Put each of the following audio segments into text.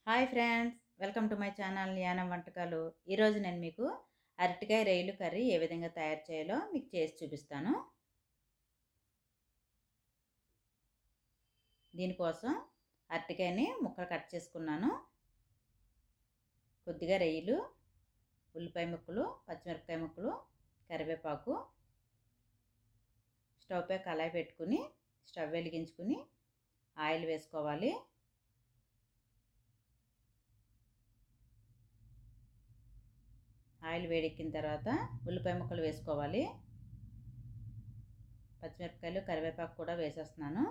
hi friends welcome to my channel Yanam వంటకాలు ఈరోజు నేను మీకు అరటికాయ రైలు కర్రీ ఏ విధంగా తయారు చేయాలో మీకు చేసి చూపిస్తాను దీనికోసం అరటికాయని ముక్కలు కట్ చేసుకున్నాను కొద్దిగా రొయ్యలు ఉల్లిపాయ ముక్కలు పచ్చిమిరపకాయ ముక్కలు కరివేపాకు స్టవ్ పై కళాయి పెట్టుకుని స్టవ్ వెలిగించుకుని ఆయిల్ వేసుకోవాలి ఆయిల్ వేడెక్కిన తర్వాత ఉల్లిపాయ ముక్కలు వేసుకోవాలి పచ్చిమిరపకాయలు కరివేపాకు కూడా వేసేస్తున్నాను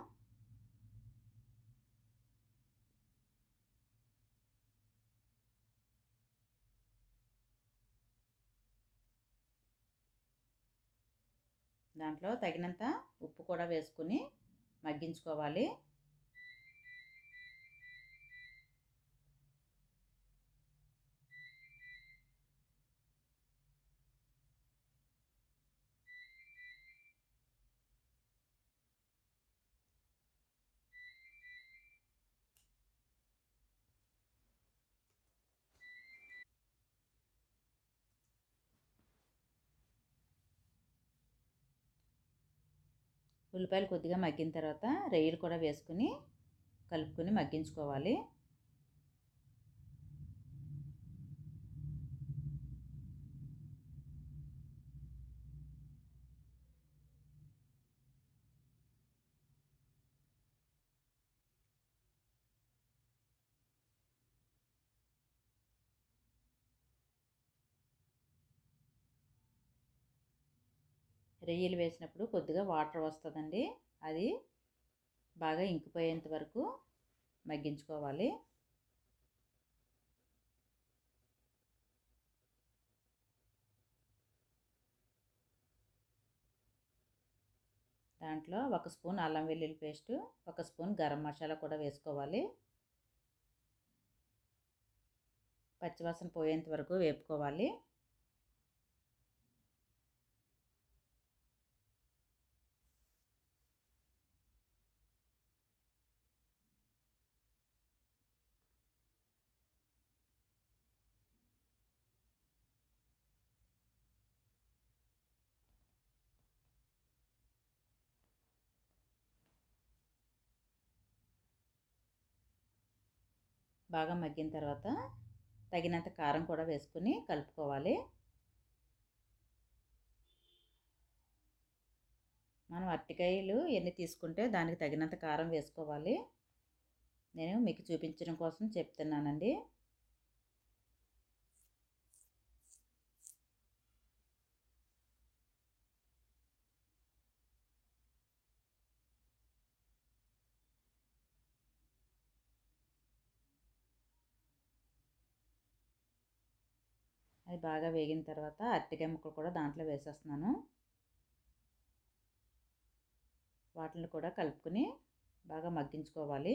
దాంట్లో తగినంత ఉప్పు కూడా వేసుకుని మగ్గించుకోవాలి ఉల్లిపాయలు కొద్దిగా మగ్గిన తర్వాత రొయ్యలు కూడా వేసుకుని కలుపుకొని మగ్గించుకోవాలి రొయ్యలు వేసినప్పుడు కొద్దిగా వాటర్ వస్తుందండి అది బాగా ఇంకిపోయేంత వరకు మగ్గించుకోవాలి దాంట్లో ఒక స్పూన్ అల్లం వెల్లుల్లి పేస్టు ఒక స్పూన్ గరం మసాలా కూడా వేసుకోవాలి పచ్చివాసన పోయేంత వరకు వేపుకోవాలి బాగా మగ్గిన తర్వాత తగినంత కారం కూడా వేసుకుని కలుపుకోవాలి మనం అరటికాయలు ఎన్ని తీసుకుంటే దానికి తగినంత కారం వేసుకోవాలి నేను మీకు చూపించడం కోసం చెప్తున్నానండి అది బాగా వేగిన తర్వాత అరటికాయ ముక్కలు కూడా దాంట్లో వేసేస్తున్నాను వాటిని కూడా కలుపుకొని బాగా మగ్గించుకోవాలి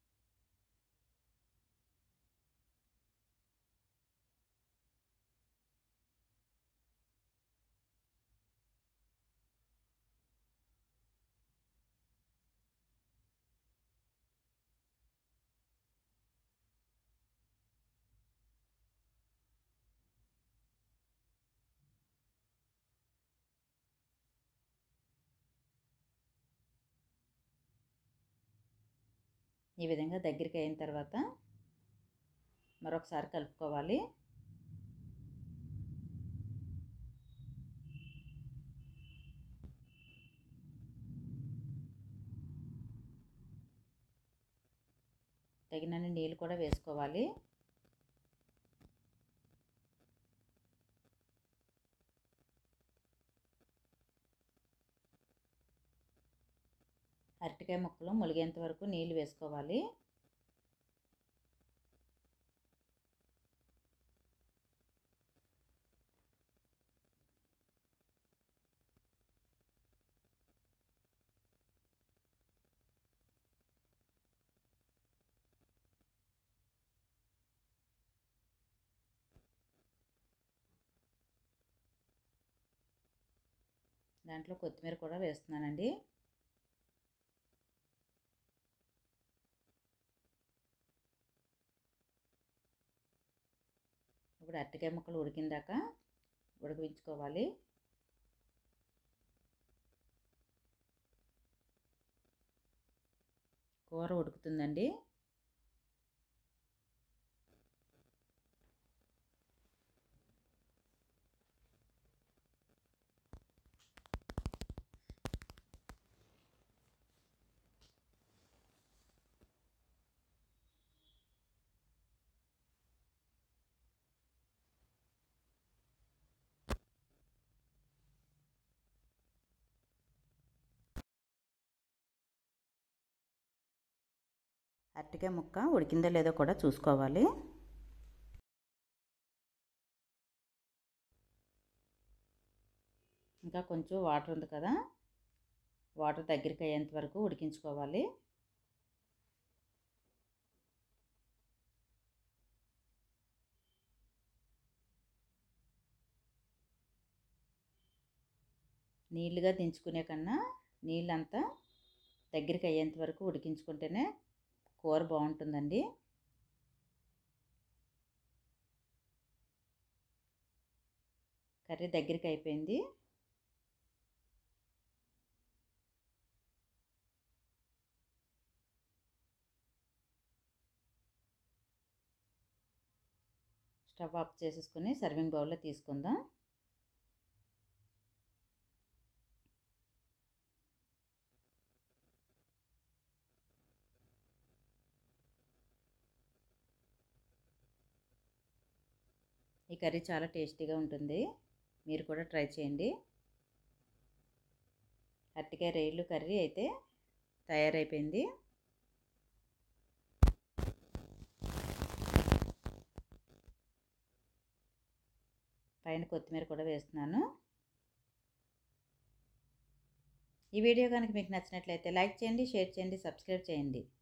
ఈ విధంగా దగ్గరికి అయిన తర్వాత మరొకసారి కలుపుకోవాలి తగినన్ని నీళ్ళు కూడా వేసుకోవాలి అరటికాయ ముక్కలు ములిగేంత వరకు నీళ్ళు వేసుకోవాలి దాంట్లో కొత్తిమీర కూడా వేస్తున్నానండి ఇప్పుడు అరటికాయ ముక్కలు ఉడికిందాక ఉడకవించుకోవాలి కూర ఉడుకుతుందండి అరటికాయ ముక్క ఉడికిందో లేదో కూడా చూసుకోవాలి ఇంకా కొంచెం వాటర్ ఉంది కదా వాటర్ దగ్గరికి అయ్యేంత వరకు ఉడికించుకోవాలి నీళ్ళుగా దించుకునే కన్నా నీళ్ళంతా దగ్గరికి అయ్యేంత వరకు ఉడికించుకుంటేనే కూర బాగుంటుందండి కర్రీ దగ్గరికి అయిపోయింది స్టవ్ ఆఫ్ చేసేసుకొని సర్వింగ్ బౌల్లో తీసుకుందాం ఈ కర్రీ చాలా టేస్టీగా ఉంటుంది మీరు కూడా ట్రై చేయండి అరటికాయ రేళ్ళు కర్రీ అయితే తయారైపోయింది పైన కొత్తిమీర కూడా వేస్తున్నాను ఈ వీడియో కనుక మీకు నచ్చినట్లయితే లైక్ చేయండి షేర్ చేయండి సబ్స్క్రైబ్ చేయండి